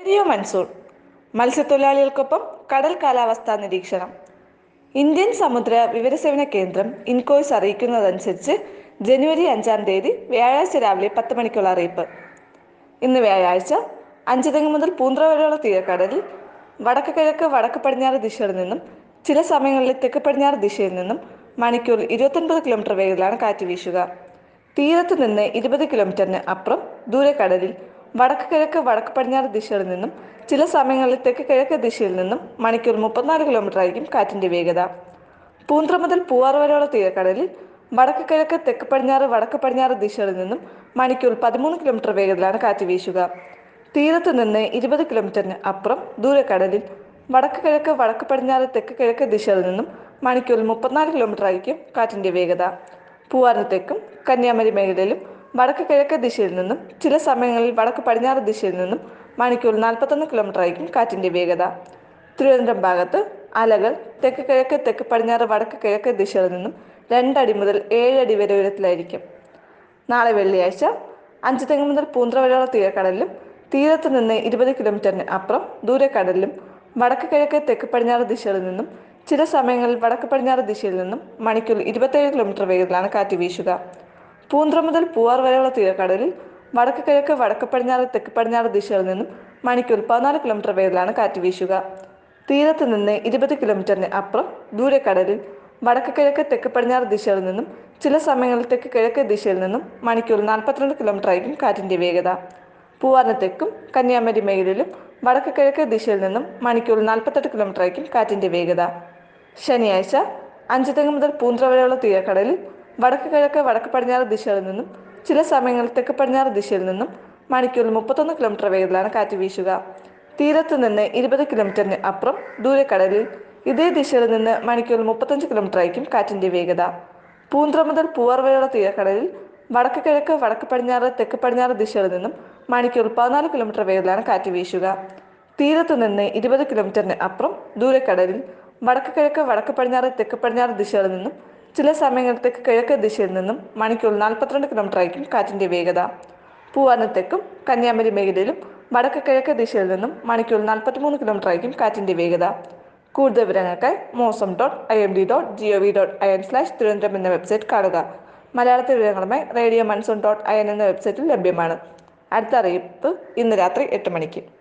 radio monsoon മത്സ്യത്തൊഴിലാളികൾക്കൊപ്പം കടൽ കാലാവസ്ഥാ നിരീക്ഷണം ഇന്ത്യൻ സമുദ്ര വിവരസേവന കേന്ദ്രം ഇൻകോയ്സ് അറിയിക്കുന്നതനുസരിച്ച് ജനുവരി അഞ്ചാം തീയതി വ്യാഴാഴ്ച രാവിലെ പത്ത് മണിക്കുള്ള അറിയിപ്പ് ഇന്ന് വ്യാഴാഴ്ച അഞ്ചുതെങ്ങ് മുതൽ പൂന്ത്ര വരെയുള്ള തീരക്കടലിൽ വടക്ക് കിഴക്ക് വടക്ക് പടിഞ്ഞാറ് ദിശയിൽ നിന്നും ചില സമയങ്ങളിൽ തെക്ക് പടിഞ്ഞാറ് ദിശയിൽ നിന്നും മണിക്കൂറിൽ ഇരുപത്തൊൻപത് കിലോമീറ്റർ വേഗത്തിലാണ് കാറ്റ് വീശുക തീരത്ത് നിന്ന് ഇരുപത് കിലോമീറ്ററിന് അപ്പുറം ദൂരക്കടലിൽ വടക്ക് കിഴക്ക് വടക്ക് പടിഞ്ഞാറ് ദിശയിൽ നിന്നും ചില സമയങ്ങളിൽ തെക്ക് കിഴക്ക് ദിശയിൽ നിന്നും മണിക്കൂർ മുപ്പത്തിനാല് കിലോമീറ്റർ ആയിരിക്കും കാറ്റിന്റെ വേഗത പൂന്ത്ര മുതൽ പൂവാർ വരെയുള്ള തീരക്കടലിൽ വടക്ക് കിഴക്ക് തെക്ക് പടിഞ്ഞാറ് വടക്ക് പടിഞ്ഞാറ് ദിശകളിൽ നിന്നും മണിക്കൂർ പതിമൂന്ന് കിലോമീറ്റർ വേഗത്തിലാണ് കാറ്റ് വീശുക തീരത്ത് നിന്ന് ഇരുപത് കിലോമീറ്ററിന് അപ്പുറം ദൂരക്കടലിൽ വടക്ക് കിഴക്ക് വടക്ക് പടിഞ്ഞാറ് തെക്ക് കിഴക്ക് ദിശകളിൽ നിന്നും മണിക്കൂറിൽ മുപ്പത്തിനാല് കിലോമീറ്റർ ആയിരിക്കും കാറ്റിന്റെ വേഗത പൂവാറിന് തെക്കും കന്യാകുമാരി മേഖലയിലും വടക്ക് കിഴക്ക് ദിശയിൽ നിന്നും ചില സമയങ്ങളിൽ വടക്ക് പടിഞ്ഞാറ് ദിശയിൽ നിന്നും മണിക്കൂറിൽ നാൽപ്പത്തൊന്ന് കിലോമീറ്റർ ആയിരിക്കും കാറ്റിന്റെ വേഗത തിരുവനന്തപുരം ഭാഗത്ത് അലകൾ തെക്ക് കിഴക്ക് തെക്ക് പടിഞ്ഞാറ് വടക്ക് കിഴക്ക് ദിശകളിൽ നിന്നും രണ്ടടി മുതൽ ഏഴടി വരെ ഉയരത്തിലായിരിക്കും നാളെ വെള്ളിയാഴ്ച അഞ്ച് തെങ്ങ് മുതൽ പൂന്ത്ര വരെയുള്ള തീരക്കടലിലും തീരത്ത് നിന്ന് ഇരുപത് കിലോമീറ്ററിന് അപ്പുറം ദൂരക്കടലിലും വടക്ക് കിഴക്ക് തെക്ക് പടിഞ്ഞാറ് ദിശകളിൽ നിന്നും ചില സമയങ്ങളിൽ വടക്ക് പടിഞ്ഞാറ് ദിശയിൽ നിന്നും മണിക്കൂറിൽ ഇരുപത്തേഴ് കിലോമീറ്റർ വേഗത്തിലാണ് കാറ്റ് വീശുക പൂന്ത്ര മുതൽ പൂവാർ വരെയുള്ള തീരക്കടലിൽ വടക്ക് കിഴക്ക് വടക്ക് പടിഞ്ഞാറ് തെക്ക് പടിഞ്ഞാറ് ദിശകളിൽ നിന്നും മണിക്കൂറിൽ പതിനാല് കിലോമീറ്റർ വേഗത്തിലാണ് കാറ്റ് വീശുക തീരത്ത് നിന്ന് ഇരുപത് കിലോമീറ്ററിന് അപ്പുറം ദൂരക്കടലിൽ വടക്ക് കിഴക്ക് തെക്ക് പടിഞ്ഞാറ് ദിശകളിൽ നിന്നും ചില സമയങ്ങളിൽ തെക്ക് കിഴക്ക് ദിശയിൽ നിന്നും മണിക്കൂറിൽ നാൽപ്പത്തിരണ്ട് കിലോമീറ്റർ ആയിരിക്കും കാറ്റിന്റെ വേഗത പൂവാറിന് തെക്കും കന്യാകുമാരി മേഖലയിലും വടക്ക് കിഴക്ക് ദിശയിൽ നിന്നും മണിക്കൂറിൽ നാൽപ്പത്തെട്ട് കിലോമീറ്റർ ആയിരിക്കും കാറ്റിന്റെ വേഗത ശനിയാഴ്ച അഞ്ച് തെങ്ങ് മുതൽ പൂന്ത്ര വരെയുള്ള തീരക്കടലിൽ വടക്ക് കിഴക്ക് വടക്ക് പടിഞ്ഞാറ് ദിശകളിൽ നിന്നും ചില സമയങ്ങളിൽ തെക്ക് പടിഞ്ഞാറ് ദിശയിൽ നിന്നും മണിക്കൂറിൽ മുപ്പത്തൊന്ന് കിലോമീറ്റർ വേഗത്തിലാണ് കാറ്റ് വീശുക തീരത്ത് നിന്ന് ഇരുപത് കിലോമീറ്ററിന് അപ്പുറം ദൂരക്കടലിൽ ഇതേ ദിശയിൽ നിന്ന് മണിക്കൂറിൽ മുപ്പത്തഞ്ച് കിലോമീറ്റർ ആയിരിക്കും കാറ്റിന്റെ വേഗത പൂന്ത്ര മുതൽ പൂവാർ വരെയുള്ള തീരക്കടലിൽ വടക്ക് കിഴക്ക് വടക്ക് പടിഞ്ഞാറ് തെക്ക് പടിഞ്ഞാറ് ദിശകളിൽ നിന്നും മണിക്കൂറിൽ പതിനാല് കിലോമീറ്റർ വേഗത്തിലാണ് കാറ്റ് വീശുക തീരത്ത് നിന്ന് ഇരുപത് കിലോമീറ്ററിന് അപ്പുറം ദൂരക്കടലിൽ വടക്ക് കിഴക്ക് വടക്ക് പടിഞ്ഞാറ് തെക്ക് പടിഞ്ഞാറ് ദിശകളിൽ നിന്നും ചില സമയങ്ങളിൽ തെക്ക് കിഴക്ക് ദിശയിൽ നിന്നും മണിക്കൂറിൽ നാൽപ്പത്തിരണ്ട് കിലോമീറ്റർ ആയിരിക്കും കാറ്റിന്റെ വേഗത പൂവാറിന് തെക്കും കന്യാകുമാരി മേഖലയിലും വടക്ക് കിഴക്ക് ദിശയിൽ നിന്നും മണിക്കൂറിൽ നാൽപ്പത്തിമൂന്ന് കിലോമീറ്റർ ആയിരിക്കും കാറ്റിന്റെ വേഗത കൂടുതൽ വിവരങ്ങൾക്കായി mausam dot I M D dot G O V dot I N slash Thiruvananthapuram എന്ന വെബ്സൈറ്റ് കാണുക മലയാളത്തിൽ വിവരങ്ങളുമായി radio monsoon dot I N എന്ന വെബ്സൈറ്റിൽ ലഭ്യമാണ് അടുത്ത അറിയിപ്പ് ഇന്ന് രാത്രി എട്ട് മണിക്ക്